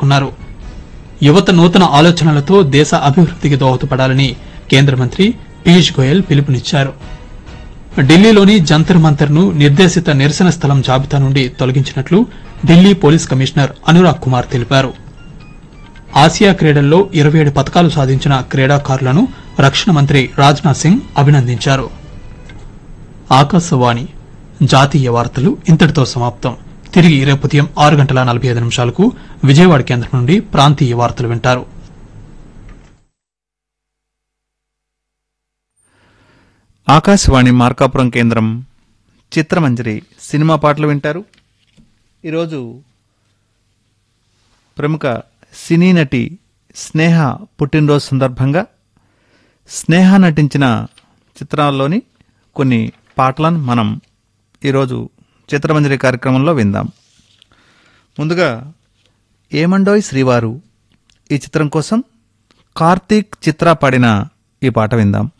పేర్కొన్నారు యువత నూతన ఆలోచనలతో దేశ అభివృద్ధికి దోహదపడాలని కేంద్ర మంత్రి పీయూష్ గోయల్ పిలుపునిచ్చారు ఢిల్లీలోని జంతర్ మంతర్ ను నిర్దేశిత నిరసన స్థలం జాబితా నుండి తొలగించినట్లు ఢిల్లీ పోలీస్ కమిషనర్ అనురాగ్ కుమార్ తెలిపారు ఆసియా క్రీడల్లో ఇరవై ఏడు పతకాలు సాధించిన క్రీడాకారులను రక్షణ మంత్రి రాజ్నాథ్ సింగ్ అభినందించారు ఆకాశవాణి జాతీయ వార్తలు ఇంతటితో సమాప్తం తిరిగి రేపు ఉదయం ఆరు గంటల నలభై ఐదు నిమిషాలకు విజయవాడ కేంద్రం నుండి ప్రాంతీయ వార్తలు వింటారు ఆకాశవాణి మార్కాపురం కేంద్రం చిత్రమంజరి సినిమా పాటలు వింటారు ఈరోజు ప్రముఖ సినీ నటి స్నేహ పుట్టినరోజు సందర్భంగా స్నేహ నటించిన చిత్రాల్లోని కొన్ని పాటలను మనం ఈరోజు చిత్రమంజరి కార్యక్రమంలో విందాం ముందుగా ఏమండోయ్ శ్రీవారు ఈ చిత్రం కోసం కార్తీక్ చిత్ర పాడిన ఈ పాట విందాం